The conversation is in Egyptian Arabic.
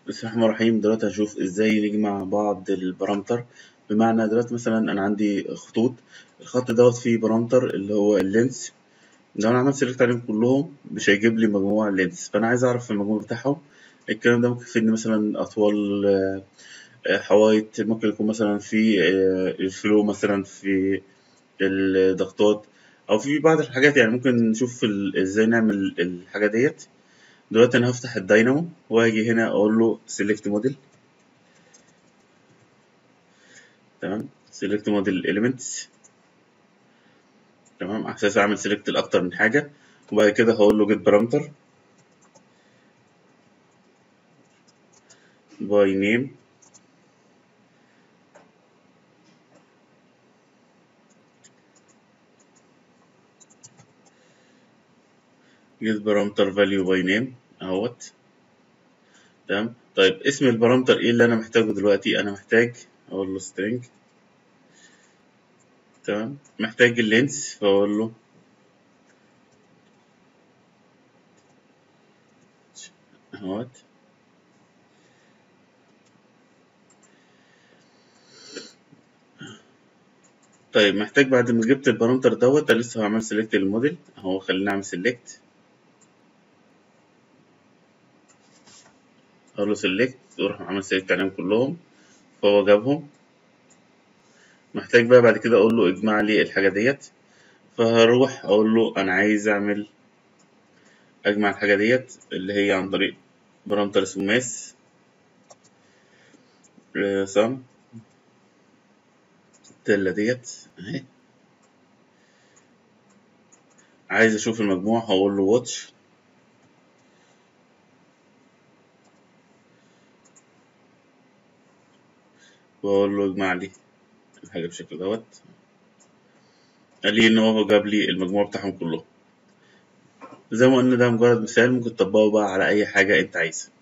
بسم الله الرحمن الرحيم دلوقتي هنشوف ازاي نجمع بعض البارامتر بمعنى دلوقتي مثلا انا عندي خطوط الخط دوت فيه بارامتر اللي هو اللينس لو انا عملت سيلكت عليهم كلهم مش هيجيب لي مجموع اللينس فانا عايز اعرف المجموع بتاعهم الكلام ده ممكن يفيدني مثلا اطوال آه، آه، حوايط ممكن يكون مثلا في آه، الفلو مثلا في الضغطات او في بعض الحاجات يعني ممكن نشوف ال- ازاي نعمل الحاجة ديت دلوقتي انا هفتح الداينامو واجي هنا اقول له سيلكت موديل تمام سيلكت موديل اليمنتس تمام على اساس اعمل سيلكت لاكتر من حاجه وبعد كده هقول له جيت بارامتر باي نيم جيت بارامتر فاليو باي نيم اهوت تمام طيب اسم البارامتر ايه اللي انا محتاجه دلوقتي انا محتاج اقول له string تمام محتاج اللينس فاقول له اهوت طيب محتاج بعد ما جبت البارامتر دوت انا لسه هعمل سيلكت للموديل اهو خليني اعمل سيلكت اقول له سيلكت واروح عامل سيلكت عليهم كلهم فهو جابهم محتاج بقى بعد كده اقول له اجمع لي الحاجه ديت فهروح اقول له انا عايز اعمل اجمع الحاجه ديت اللي هي عن طريق بارامتر اسمه ماس سم التلة ديت اهي عايز اشوف المجموع هقول له واتش واقول له اجمع لي الحاجة بالشكل دوت قال لي ان هو جاب لي المجموع بتاعهم كلهم زي ما قلنا ده مجرد مثال ممكن تطبقه بقى على اي حاجة انت عايزها